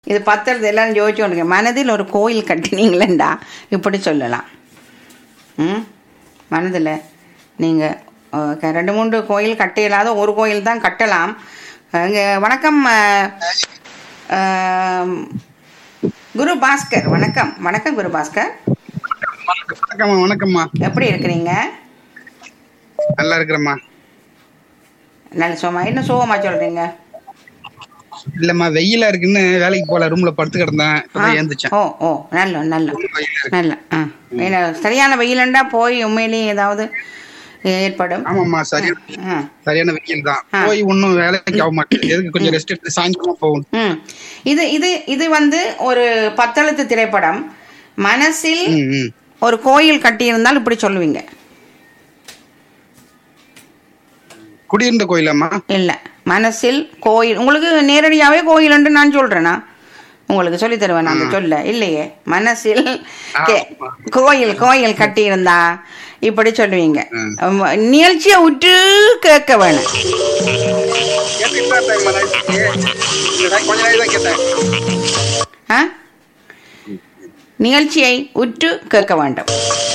இது பத்திரத்தை எல்லாரும் யோசிச்சு கொண்டுங்க மனதில் ஒரு கோயில் கட்டினீங்களேண்டா இப்படி சொல்லலாம் ம் மனதில் நீங்கள் ரெண்டு மூன்று கோயில் கட்ட இயலாத ஒரு கோயில் தான் கட்டலாம் இங்கே வணக்கம் அஹ், அஹ், குரு பாஸ்கர் வணக்கம் வணக்கம் குரு பாஸ்கர் வணக்கம்மா வணக்கம்மா எப்படி இருக்கிறீங்க நல்லா இருக்கிறேம்மா நல்ல சோமா என்ன சோகமா சொல்றீங்க இல்லம்மா வெயிலா இருக்குன்னு வேலைக்கு போல ரூம்ல படுத்து கிடந்தேன் இப்பதான் ஏந்துச்சேன் ஓ ஓ நல்ல நல்ல வெயிலா இருக்கு. நல்ல ஆ ஏன்னா சரியான வெயிலண்டா போய் உண்மையிலேயே ஏதாவது ஏற்படும் ஆமாம்மா சரியான ஆ சரியான வெயில் தான் ஆ. போய் ஒன்னும் வேலைக்கு ஆக மாட்டேன் எதுக்கு கொஞ்சம் ரெஸ்ட் எடுத்து சாயங்காலமா போகணும் ம் இது இது இது வந்து ஒரு பத்தெழுத்து திரைப்படம் மனசில் ம், ம். ஒரு கோயில் கட்டியிருந்தால் இப்படி சொல்லுவீங்க குடியிருந்த கோயிலாம்மா இல்லை மனசில் கோயில் உங்களுக்கு நேரடியாகவே கோயிலுண்டு நான் சொல்கிறேனா உங்களுக்கு சொல்லி தருவேன் நான் அந்த சொல்ல இல்லையே மனசில் கே- ஆமா. கோயில் கோயில் கட்டியிருந்தா இப்படி சொல்லுவீங்க ம். ஆமா, நிகழ்ச்சியை உற்று கேட்க வேணும் கேட்டுட்டு தான் இருந்தேன்மா நைட்டுக்கு. இந்த கொஞ்ச நாள் தான் கேட்டேன் ஆ நிகழ்ச்சியை உற்று கேட்க வேண்டும்